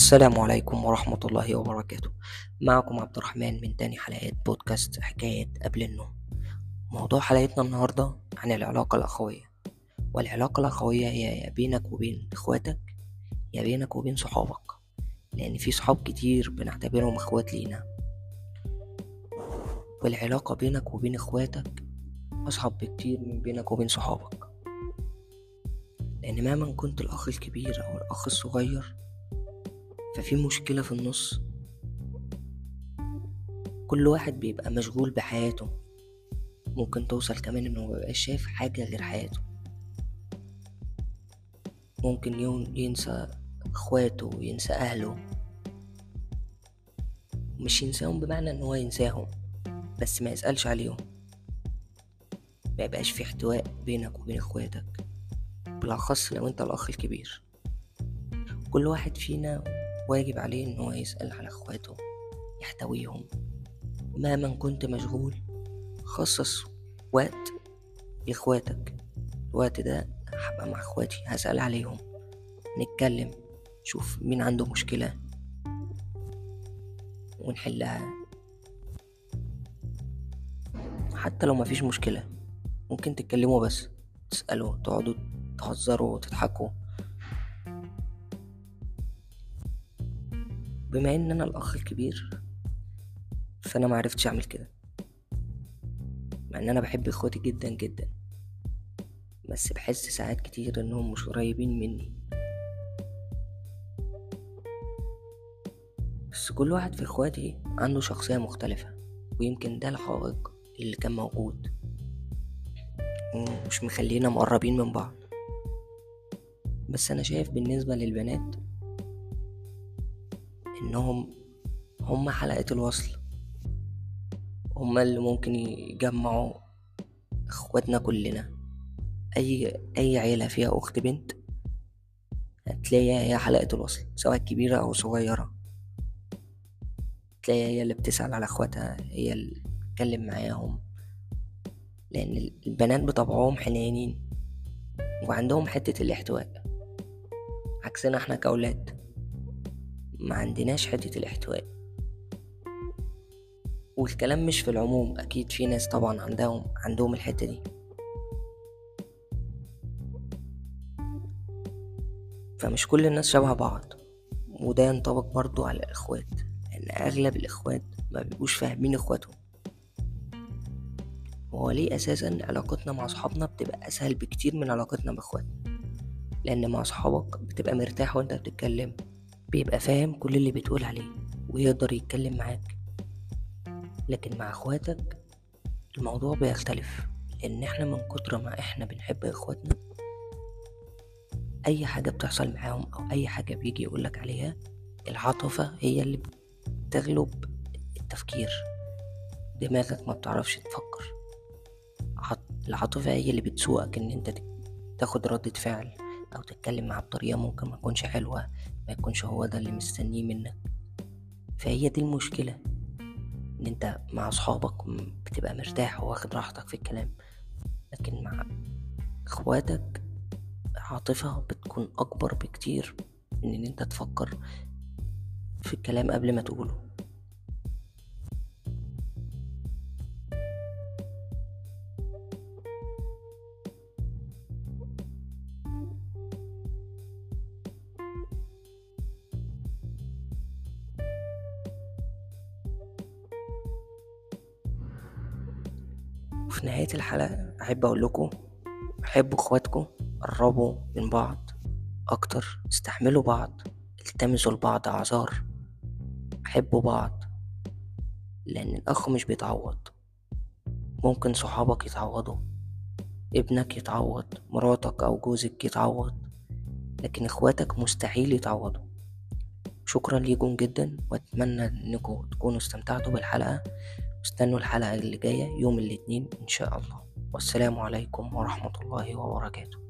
السلام عليكم ورحمة الله وبركاته معكم عبد الرحمن من تاني حلقات بودكاست حكاية قبل النوم موضوع حلقتنا النهاردة عن العلاقة الأخوية والعلاقة الأخوية هي يا بينك وبين إخواتك يا بينك وبين صحابك لأن في صحاب كتير بنعتبرهم إخوات لينا والعلاقة بينك وبين إخواتك أصعب بكتير من بينك وبين صحابك لأن مهما كنت الأخ الكبير أو الأخ الصغير ففي مشكلة في النص كل واحد بيبقى مشغول بحياته ممكن توصل كمان انه مبيبقاش شايف حاجة غير حياته ممكن يوم ينسى اخواته وينسى اهله مش ينساهم بمعنى ان هو ينساهم بس ما يسألش عليهم ما يبقاش في احتواء بينك وبين اخواتك بالاخص لو انت الاخ الكبير كل واحد فينا واجب عليه ان هو يسأل على اخواته يحتويهم مهما كنت مشغول خصص وقت لاخواتك الوقت ده هبقى مع اخواتي هسأل عليهم نتكلم شوف مين عنده مشكلة ونحلها حتى لو مفيش مشكلة ممكن تتكلموا بس تسألوا تقعدوا تهزروا وتضحكوا بما ان انا الاخ الكبير فانا معرفتش اعمل كده مع ان انا بحب اخواتي جدا جدا بس بحس ساعات كتير انهم مش قريبين مني بس كل واحد في اخواتي عنده شخصية مختلفة ويمكن ده العائق اللي كان موجود مش مخلينا مقربين من بعض بس انا شايف بالنسبة للبنات انهم هم حلقة الوصل هم اللي ممكن يجمعوا اخواتنا كلنا اي اي عيلة فيها اخت بنت هتلاقيها هي حلقة الوصل سواء كبيرة او صغيرة تلاقيها هي اللي بتسأل على اخواتها هي اللي بتتكلم معاهم لان البنات بطبعهم حنينين وعندهم حتة الاحتواء عكسنا احنا كأولاد ما عندناش حتة الاحتواء والكلام مش في العموم اكيد في ناس طبعا عندهم عندهم الحتة دي فمش كل الناس شبه بعض وده ينطبق برضو على الاخوات لان اغلب الاخوات ما بيبقوش فاهمين اخواتهم وهو ليه اساسا علاقتنا مع اصحابنا بتبقى اسهل بكتير من علاقتنا باخواتنا لان مع اصحابك بتبقى مرتاح وانت بتتكلم بيبقى فاهم كل اللي بتقول عليه ويقدر يتكلم معاك لكن مع اخواتك الموضوع بيختلف لان احنا من كتر ما احنا بنحب اخواتنا اي حاجة بتحصل معاهم او اي حاجة بيجي يقولك عليها العاطفة هي اللي بتغلب التفكير دماغك ما بتعرفش تفكر العاطفة هي اللي بتسوقك ان انت تاخد ردة فعل او تتكلم معاه بطريقة ممكن ما تكونش حلوة ما يكونش هو ده اللي مستنيه منك فهي دي المشكلة ان انت مع اصحابك بتبقى مرتاح واخد راحتك في الكلام لكن مع اخواتك عاطفة بتكون اكبر بكتير من ان انت تفكر في الكلام قبل ما تقوله وفي نهاية الحلقة أحب أقول لكم حبوا اخواتكم قربوا من بعض أكتر استحملوا بعض التمسوا لبعض أعذار حبوا بعض لأن الأخ مش بيتعوض ممكن صحابك يتعوضوا ابنك يتعوض مراتك أو جوزك يتعوض لكن اخواتك مستحيل يتعوضوا شكرا ليكم جدا واتمنى انكم تكونوا استمتعتوا بالحلقة واستنوا الحلقة اللي جاية يوم الاثنين ان شاء الله والسلام عليكم ورحمة الله وبركاته